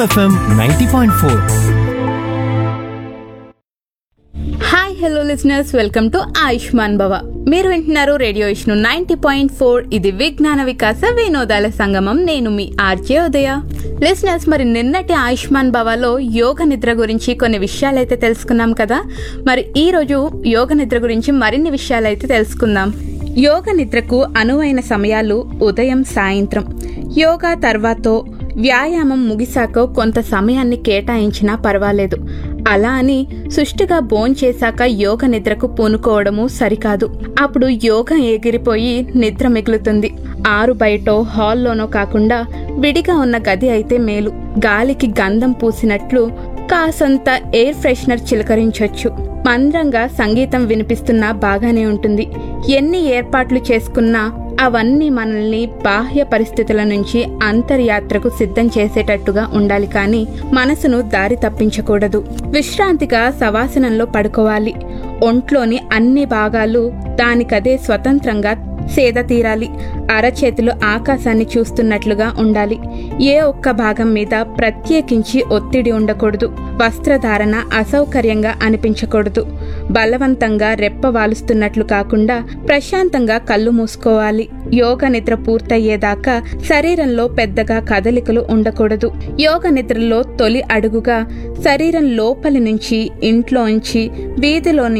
FM ninety point four hi hello listeners welcome to Ayushman Bhava మీరు వింటున్నారు radio ఇష్ను ninety point four ఇది విజ్ఞాన వికాస వినోదాల సంగమం నేను మీ ఆర్జే ఉదయ లిసనర్స్ మరి నిన్నటి ఆయుష్మాన్ భవలో యోగ నిద్ర గురించి కొన్ని విషయాలైతే తెలుసుకున్నాం కదా మరి ఈ రోజు యోగ నిద్ర గురించి మరిన్ని విషయాలైతే తెలుసుకుందాం యోగ నిద్రకు అనువైన సమయాలు ఉదయం సాయంత్రం యోగా తర్వాతో వ్యాయామం ముగిశాక కొంత సమయాన్ని కేటాయించినా పర్వాలేదు అలా అని సుష్టిగా భోంచేశాక యోగ నిద్రకు పూనుకోవడము సరికాదు అప్పుడు యోగ ఎగిరిపోయి నిద్ర మిగులుతుంది ఆరు బయటో హాల్లోనో కాకుండా విడిగా ఉన్న గది అయితే మేలు గాలికి గంధం పూసినట్లు కాసంత ఎయిర్ ఫ్రెషనర్ చిలకరించొచ్చు మంద్రంగా సంగీతం వినిపిస్తున్నా బాగానే ఉంటుంది ఎన్ని ఏర్పాట్లు చేసుకున్నా అవన్నీ మనల్ని బాహ్య పరిస్థితుల నుంచి అంతర్యాత్రకు సిద్ధం చేసేటట్టుగా ఉండాలి కానీ మనసును దారి తప్పించకూడదు విశ్రాంతిగా సవాసనంలో పడుకోవాలి ఒంట్లోని అన్ని భాగాలు దానికదే స్వతంత్రంగా సేద తీరాలి అరచేతులు ఆకాశాన్ని చూస్తున్నట్లుగా ఉండాలి ఏ ఒక్క భాగం మీద ప్రత్యేకించి ఒత్తిడి ఉండకూడదు వస్త్రధారణ అసౌకర్యంగా అనిపించకూడదు బలవంతంగా రెప్ప వాలుస్తున్నట్లు కాకుండా ప్రశాంతంగా కళ్ళు మూసుకోవాలి యోగ నిద్ర పూర్తయ్యేదాకా శరీరంలో పెద్దగా కదలికలు ఉండకూడదు యోగ నిద్రలో తొలి అడుగుగా శరీరం లోపలి నుంచి ఇంట్లోంచి వీధిలో